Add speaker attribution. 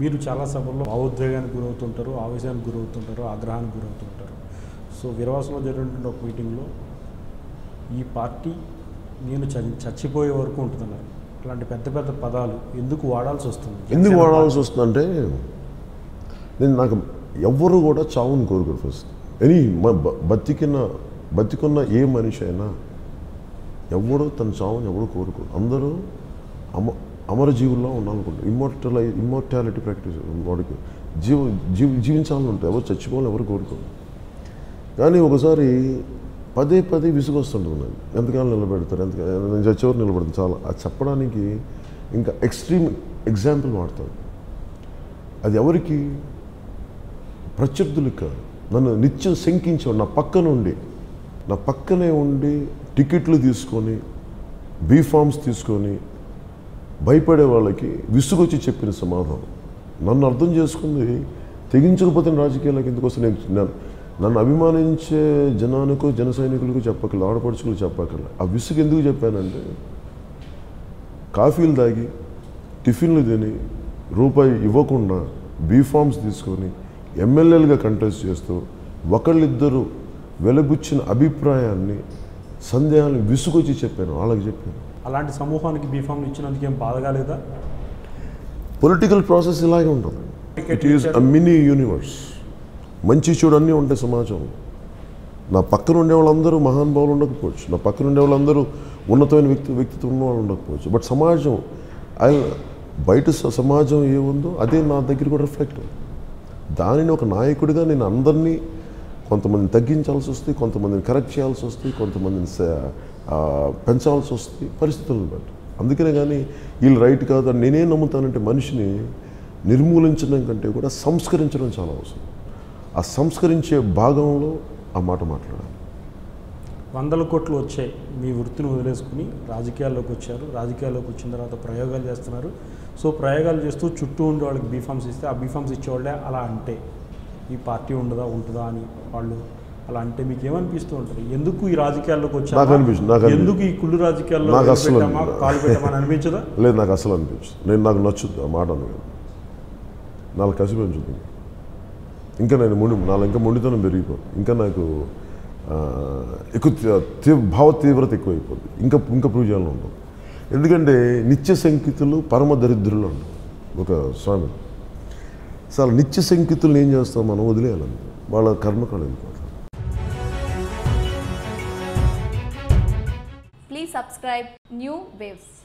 Speaker 1: మీరు చాలా సభల్లో భావోద్వేగానికి గురవుతుంటారు ఆవేశానికి గురవుతుంటారు ఆగ్రహానికి గురవుతుంటారు సో వీరవాసంలో జరిగినటువంటి ఒక మీటింగ్లో ఈ పార్టీ నేను చ- చచ్చిపోయే వరకు ఉంటుందన్నారు అలాంటి పెద్ద పెద్ద పదాలు ఎందుకు వాడాల్సి వస్తుంది
Speaker 2: ఎందుకు వాడాల్సి వస్తుందంటే నేను నాకు ఎవ్వరు కూడా చావుని కోరుకోరు ఫస్ట్ ఎనీ మ- బ- బతికిన బతికున్న ఏ మనిషి అయినా ఎవడు తన చావుని ఎవడు కోరుకోరు అందరూ అమ అమరజీవుల్లో ఉండాలనుకుంటారు ఇమ్మోర్టల్ ఇమ్మోర్టాలిటీ ప్రాక్టీస్ వాడికి జీవ జీవ జీవించాలని ఉంటాయి ఎవరు చచ్చిపోవాలని ఎవరు కోరుకోరు కానీ ఒకసారి పదే పదే విసుగు వస్తుంటుంది నాకు ఎంతకాలం నిలబెడతారు ఎంత నేను చచ్చేవారు నిలబెడతాను చాలా అది చెప్పడానికి ఇంకా ఎక్స్ట్రీమ్ ఎగ్జాంపుల్ వాడతాను అది ఎవరికి ప్రత్యర్థులకు కాదు నన్ను నిత్యం శంకించేవాడు నా పక్కన ఉండి నా పక్కనే ఉండి టికెట్లు తీసుకొని బీఫామ్స్ తీసుకొని భయపడే వాళ్ళకి విసుగొచ్చి చెప్పిన సమాధానం నన్ను అర్థం చేసుకుంది తెగించకపోతే నేను రాజకీయాలకు ఎందుకు వస్తే నేను నేను- నన్ను అభిమానించే జనానికి జన సైనికులకు చెప్పకలేదు ఆడపడుచులకు చెప్పకలేదు ఆ విసుగు ఎందుకు చెప్పానంటే కాఫీలు తాగి టిఫిన్లు తిని రూపాయి ఇవ్వకుండా బీఫామ్స్ తీసుకొని ఎమ్మెల్యేలుగా కంటెస్ట్ చేస్తూ ఒకళ్ళిద్దరు వెలబుచ్చిన అభిప్రాయాన్ని సందేహాన్ని విసుగొచ్చి చెప్పాను వాళ్ళకి చెప్పాను
Speaker 1: అలాంటి సమూహానికి బీఫామ్ ఇచ్చినందుకు ఏం బాధగా లేదా
Speaker 2: పొలిటికల్ ప్రాసెస్ ఇలాగే ఉంటుంది it is a mini universe మంచి చెడు అన్నీ ఉంటాయి సమాజంలో నా పక్కన ఉండే వాళ్ళందరూ మహానుభావులు ఉండకపోవచ్చు నా పక్కన ఉండే వాళ్ళందరూ ఉన్నతమైన వ్యక్తి వ్యక్తిత్వం ఉన్న వాళ్ళు ఉండకపోవచ్చు బట్ సమాజం ఐ బయట స- సమాజం ఏముందో అదే నా దగ్గర కూడా రిఫ్లెక్ట్ అవుతుంది దానిని ఒక నాయకుడిగా నేను అందరినీ కొంతమందిని తగ్గించాల్సి వస్తుంది కొంతమందిని కరెక్ట్ చేయాల్సి వస్తుంది కొంతమందిని స- ఆ, పెంచాల్సి వస్తుంది పరిస్థితులను బట్టి అందుకనే కానీ వీళ్ళు రైట్ కాదు అని నేనేం నమ్ముతానంటే మనిషిని నిర్మూలించడం కంటే కూడా సంస్కరించడం చాలా అవసరం ఆ సంస్కరించే భాగంలో ఆ మాట మాట్లాడాలి
Speaker 1: వందల కోట్లు వచ్చాయి మీ వృత్తిని వదిలేసుకుని రాజకీయాల్లోకి వచ్చారు రాజకీయాల్లోకి వచ్చిన తర్వాత ప్రయోగాలు చేస్తున్నారు సో ప్రయోగాలు చేస్తూ చుట్టూ ఉండే వాళ్ళకి బీఫామ్స్ ఇస్తే ఆ బీఫామ్స్ ఇచ్చేవాళ్ళే అలా అంటే ఈ పార్టీ ఉండదా ఉంటుందా అని వాళ్ళు అలా అంటే మీకు ఏమనిపిస్తూ ఉంటుంది ఎందుకు ఈ రాజకీయాల్లోకి
Speaker 2: నాకు
Speaker 1: వచ్చారు
Speaker 2: అనిపించింది, నాకు అనిపించింది.
Speaker 1: ఎందుకు ఈ కుళ్ళు రాజకీయాల్లో
Speaker 2: నాకు
Speaker 1: అడుగు
Speaker 2: అస్సలు
Speaker 1: పెట్టామా
Speaker 2: అనిపించదు.
Speaker 1: కాలు పెట్టామని అనిపించదా
Speaker 2: లేదు నాకు అసలు అనిపించదు నేను నాకు నచ్చుద్ది ఆ మాట అనేది నాలుగు కసి పెంచుతుంది ఇంకా నేను మొండి నాలో ఇంకా మొండితనం పెరిగిపోతుంది ఇంకా నాకు ఆ, ఎక్కువ తీ- తీ- భావ తీవ్రత ఎక్కువైపోద్ది ఇంకా ఇంకా ప్రూవ్ చేయాలని ఉండదు ఎందుకంటే నిత్య సంకితులు పరమ దరిద్రులు అంటారు ఒక స్వామి అసలు నిత్య సంకితులను ఏం చేస్తాం మనం వదిలేయాలని వాళ్ళ కర్మకాలు వెళ్ళిపోతారు
Speaker 3: Please subscribe New Waves.